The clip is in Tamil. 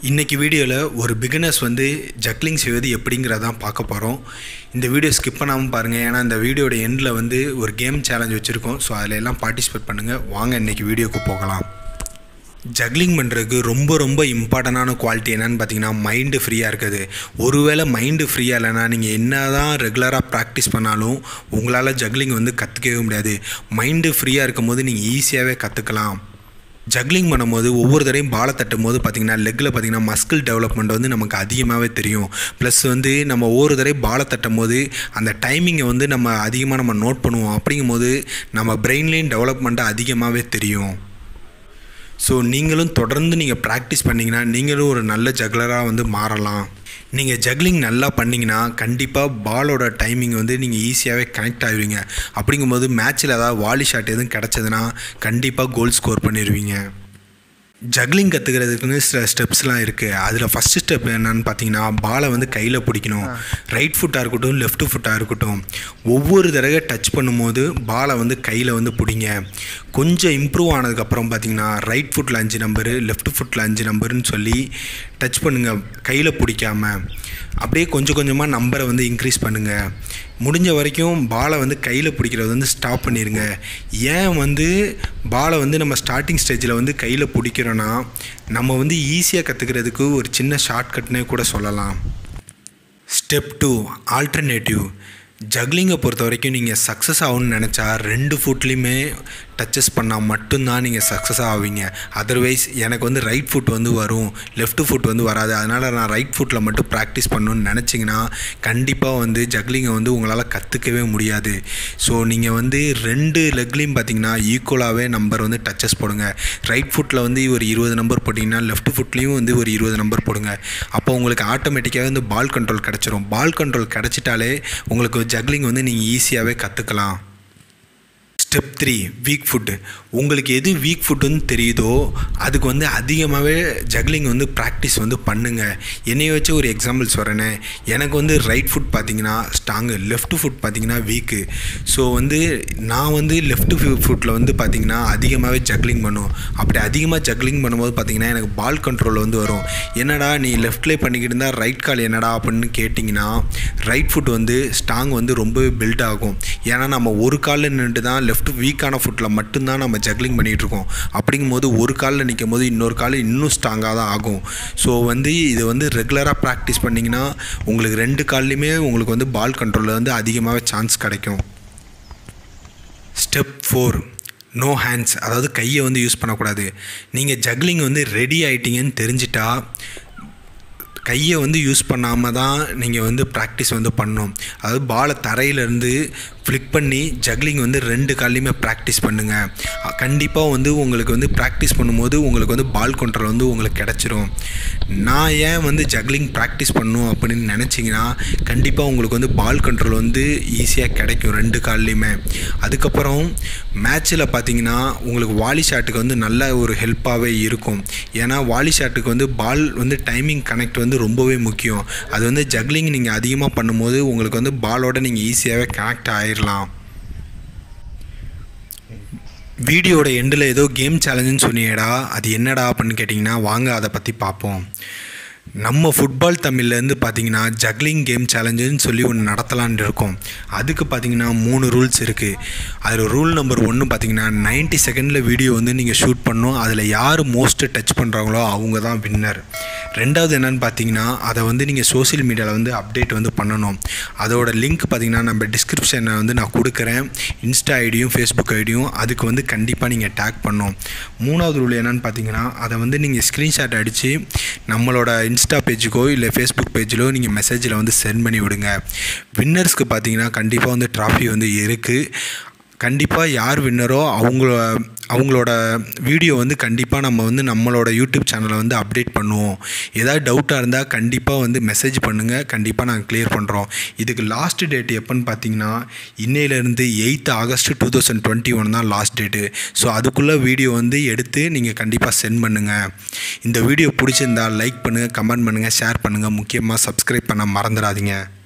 இன்றைக்கி வீடியோவில் ஒரு பிகினர்ஸ் வந்து ஜக்லிங் செய்வது எப்படிங்கிறதான் பார்க்க போகிறோம் இந்த வீடியோ ஸ்கிப் பண்ணாமல் பாருங்கள் ஏன்னா இந்த வீடியோட எண்டில் வந்து ஒரு கேம் சேலஞ்ச் வச்சுருக்கோம் ஸோ அதில் எல்லாம் பார்ட்டிசிபேட் பண்ணுங்கள் வாங்க இன்றைக்கி வீடியோக்கு போகலாம் ஜக்லிங் பண்ணுறதுக்கு ரொம்ப ரொம்ப இம்பார்ட்டண்டான குவாலிட்டி என்னன்னு பார்த்தீங்கன்னா மைண்டு ஃப்ரீயாக இருக்குது ஒருவேளை மைண்டு ஃப்ரீயாக இல்லைன்னா நீங்கள் என்ன தான் ரெகுலராக ப்ராக்டிஸ் பண்ணாலும் உங்களால் ஜக்லிங் வந்து கற்றுக்கவே முடியாது மைண்டு ஃப்ரீயாக இருக்கும் போது நீங்கள் ஈஸியாகவே கற்றுக்கலாம் ஜக்லிங் பண்ணும்போது ஒவ்வொரு தடையும் பாலை தட்டும் போது பார்த்திங்கன்னா லெக்கில் பார்த்திங்கன்னா மஸ்கிள் டெவலப்மெண்ட் வந்து நமக்கு அதிகமாகவே தெரியும் ப்ளஸ் வந்து நம்ம ஒவ்வொரு தடையும் பாலை தட்டும் போது அந்த டைமிங்கை வந்து நம்ம அதிகமாக நம்ம நோட் பண்ணுவோம் அப்படிங்கும்போது நம்ம பிரெயின்லேயும் டெவலப்மெண்ட்டு அதிகமாகவே தெரியும் ஸோ நீங்களும் தொடர்ந்து நீங்கள் ப்ராக்டிஸ் பண்ணிங்கன்னா நீங்களும் ஒரு நல்ல ஜக்லராக வந்து மாறலாம் நீங்கள் ஜக்லிங் நல்லா பண்ணிங்கன்னா கண்டிப்பாக பாலோட டைமிங் வந்து நீங்கள் ஈஸியாகவே கனெக்ட் ஆகிடுவீங்க அப்படிங்கும்போது மேட்ச்சில் ஏதாவது வாலி ஷாட் எதுவும் கிடச்சதுன்னா கண்டிப்பாக கோல் ஸ்கோர் பண்ணிடுவீங்க ஜக்லிங் கற்றுக்கிறதுக்குன்னு சில ஸ்டெப்ஸ்லாம் இருக்குது அதில் ஃபஸ்ட்டு ஸ்டெப் என்னன்னு பார்த்தீங்கன்னா பாலை வந்து கையில் பிடிக்கணும் ரைட் ஃபுட்டாக இருக்கட்டும் லெஃப்ட் ஃபுட்டாக இருக்கட்டும் ஒவ்வொரு தடவை டச் பண்ணும்போது பாலை வந்து கையில் வந்து பிடிங்க கொஞ்சம் இம்ப்ரூவ் ஆனதுக்கப்புறம் பார்த்தீங்கன்னா ரைட் ஃபுட்டில் அஞ்சு நம்பரு லெஃப்ட் ஃபுட்டில் அஞ்சு நம்பருன்னு சொல்லி டச் பண்ணுங்கள் கையில் பிடிக்காம அப்படியே கொஞ்சம் கொஞ்சமாக நம்பரை வந்து இன்க்ரீஸ் பண்ணுங்கள் முடிஞ்ச வரைக்கும் பாலை வந்து கையில் பிடிக்கிறது வந்து ஸ்டாப் பண்ணிடுங்க ஏன் வந்து பாலை வந்து நம்ம ஸ்டார்டிங் ஸ்டேஜில் வந்து கையில் பிடிக்கிறோன்னா நம்ம வந்து ஈஸியாக கற்றுக்கிறதுக்கு ஒரு சின்ன ஷார்ட்கட்னே கூட சொல்லலாம் ஸ்டெப் டூ ஆல்டர்னேட்டிவ் ஜக்லிங்கை பொறுத்த வரைக்கும் நீங்கள் சக்ஸஸ் ஆகணும்னு நினச்சா ரெண்டு ஃபுட்லேயுமே டச்சஸ் பண்ணால் மட்டும்தான் நீங்கள் சக்ஸஸ் ஆவீங்க அதர்வைஸ் எனக்கு வந்து ரைட் ஃபுட் வந்து வரும் லெஃப்ட் ஃபுட் வந்து வராது அதனால் நான் ரைட் ஃபுட்டில் மட்டும் ப்ராக்டிஸ் பண்ணணும்னு நினச்சிங்கன்னா கண்டிப்பாக வந்து ஜக்லிங்கை வந்து உங்களால் கற்றுக்கவே முடியாது ஸோ நீங்கள் வந்து ரெண்டு லெக்லேயும் பார்த்தீங்கன்னா ஈக்குவலாகவே நம்பர் வந்து டச்சஸ் போடுங்க ரைட் ஃபுட்டில் வந்து ஒரு இருபது நம்பர் போட்டிங்கன்னா லெஃப்ட் ஃபுட்லேயும் வந்து ஒரு இருபது நம்பர் போடுங்க அப்போ உங்களுக்கு ஆட்டோமேட்டிக்காக வந்து பால் கண்ட்ரோல் கிடச்சிரும் பால் கண்ட்ரோல் கிடச்சிட்டாலே உங்களுக்கு ஜக்லிங் வந்து நீங்கள் ஈஸியாகவே கற்றுக்கலாம் ஸ்டெப் த்ரீ வீக் ஃபுட்டு உங்களுக்கு எது வீக் ஃபுட்டுன்னு தெரியுதோ அதுக்கு வந்து அதிகமாகவே ஜக்லிங் வந்து ப்ராக்டிஸ் வந்து பண்ணுங்கள் என்னைய வச்சு ஒரு எக்ஸாம்பிள் சொல்கிறேனே எனக்கு வந்து ரைட் ஃபுட் பார்த்தீங்கன்னா ஸ்ட்ராங்கு லெஃப்ட் ஃபுட் பார்த்தீங்கன்னா வீக்கு ஸோ வந்து நான் வந்து லெஃப்ட் ஃபுட்டில் வந்து பார்த்தீங்கன்னா அதிகமாகவே ஜக்லிங் பண்ணும் அப்படி அதிகமாக ஜக்லிங் பண்ணும்போது பார்த்தீங்கன்னா எனக்கு பால் கண்ட்ரோல் வந்து வரும் என்னடா நீ லெஃப்ட்லேயே பண்ணிக்கிட்டு இருந்தால் ரைட் கால் என்னடா அப்படின்னு கேட்டிங்கன்னா ரைட் ஃபுட் வந்து ஸ்ட்ராங் வந்து ரொம்பவே பில்ட் ஆகும் ஏன்னா நம்ம ஒரு காலில் நின்று தான் லெஃப்ட் வீக்கான ஃபுட்டில் மட்டும்தான் நம்ம ஜக்லிங் பண்ணிகிட்டு இருக்கோம் அப்படிங்கும்போது ஒரு காலில் நிற்கும் போது இன்னொரு கால் இன்னும் ஸ்ட்ராங்காக தான் ஆகும் ஸோ வந்து இது வந்து ரெகுலராக ப்ராக்டிஸ் பண்ணிங்கன்னா உங்களுக்கு ரெண்டு கால்லையுமே உங்களுக்கு வந்து பால் கண்ட்ரோலில் வந்து அதிகமாகவே சான்ஸ் கிடைக்கும் ஸ்டெப் ஃபோர் நோ ஹேண்ட்ஸ் அதாவது கையை வந்து யூஸ் பண்ணக்கூடாது நீங்கள் ஜக்லிங் வந்து ரெடி ஆகிட்டீங்கன்னு தெரிஞ்சிட்டா கையை வந்து யூஸ் பண்ணாமல் தான் நீங்கள் வந்து ப்ராக்டிஸ் வந்து பண்ணணும் அதாவது பாலை தரையிலேருந்து ஃப்ளிக் பண்ணி ஜக்லிங் வந்து ரெண்டு கால்லையுமே ப்ராக்டிஸ் பண்ணுங்கள் கண்டிப்பாக வந்து உங்களுக்கு வந்து ப்ராக்டிஸ் பண்ணும்போது உங்களுக்கு வந்து பால் கண்ட்ரோல் வந்து உங்களுக்கு கிடச்சிரும் நான் ஏன் வந்து ஜக்லிங் ப்ராக்டிஸ் பண்ணும் அப்படின்னு நினச்சிங்கன்னா கண்டிப்பாக உங்களுக்கு வந்து பால் கண்ட்ரோல் வந்து ஈஸியாக கிடைக்கும் ரெண்டு கால்லையுமே அதுக்கப்புறம் மேட்ச்சில் பார்த்தீங்கன்னா உங்களுக்கு வாலி ஷாட்டுக்கு வந்து நல்ல ஒரு ஹெல்ப்பாகவே இருக்கும் ஏன்னா வாலி ஷாட்டுக்கு வந்து பால் வந்து டைமிங் கனெக்ட் வந்து ரொம்பவே முக்கியம் அது வந்து ஜக்லிங் நீங்கள் அதிகமாக பண்ணும்போது உங்களுக்கு வந்து பாலோட நீங்கள் ஈஸியாகவே கனெக்ட் ஆயிடலாம் வீடியோட எண்டில் ஏதோ கேம் சேலஞ்சுன்னு சொன்னியடா அது என்னடா அப்படின்னு கேட்டிங்கன்னா வாங்க அதை பற்றி பார்ப்போம் நம்ம ஃபுட்பால் தமிழ்லேருந்து பார்த்தீங்கன்னா ஜக்லிங் கேம் சேலஞ்சுன்னு சொல்லி ஒன்று நடத்தலான்னு இருக்கோம் அதுக்கு பார்த்தீங்கன்னா மூணு ரூல்ஸ் இருக்குது அதில் ரூல் நம்பர் ஒன்று பார்த்தீங்கன்னா நைன்ட்டி செகண்டில் வீடியோ வந்து நீங்கள் ஷூட் பண்ணணும் அதில் யார் மோஸ்ட்டு டச் பண்ணுறாங்களோ அவங்க தான் வின்னர் ரெண்டாவது என்னென்னு பார்த்தீங்கன்னா அதை வந்து நீங்கள் சோசியல் மீடியாவில் வந்து அப்டேட் வந்து பண்ணணும் அதோட லிங்க் பார்த்தீங்கன்னா நம்ம டிஸ்கிரிப்ஷனை வந்து நான் கொடுக்குறேன் இன்ஸ்டா ஐடியும் ஃபேஸ்புக் ஐடியும் அதுக்கு வந்து கண்டிப்பாக நீங்கள் டேக் பண்ணணும் மூணாவது ரூல் என்னென்னு பார்த்தீங்கன்னா அதை வந்து நீங்கள் ஸ்க்ரீன்ஷாட் அடித்து நம்மளோட இன்ஸ்டா பேஜுக்கோ இல்லை ஃபேஸ்புக் பேஜிலோ நீங்கள் மெசேஜில் வந்து சென்ட் பண்ணி விடுங்க வின்னர்ஸ்க்கு பார்த்தீங்கன்னா கண்டிப்பாக வந்து ட்ராஃபி வந்து இருக்குது கண்டிப்பாக யார் வின்னரோ அவங்கள அவங்களோட வீடியோ வந்து கண்டிப்பாக நம்ம வந்து நம்மளோட யூடியூப் சேனலை வந்து அப்டேட் பண்ணுவோம் ஏதாவது டவுட்டாக இருந்தால் கண்டிப்பாக வந்து மெசேஜ் பண்ணுங்கள் கண்டிப்பாக நாங்கள் கிளியர் பண்ணுறோம் இதுக்கு லாஸ்ட் டேட் எப்போன்னு பார்த்தீங்கன்னா இன்னையிலேருந்து eighth August two thousand twenty one தான் லாஸ்ட் டேட்டு ஸோ அதுக்குள்ளே வீடியோ வந்து எடுத்து நீங்கள் கண்டிப்பாக சென்ட் பண்ணுங்கள் இந்த வீடியோ பிடிச்சிருந்தா லைக் பண்ணுங்கள் கமெண்ட் பண்ணுங்கள் ஷேர் பண்ணுங்கள் முக்கியமாக சப்ஸ்கிரைப் பண்ண மறந்துடாதீங்க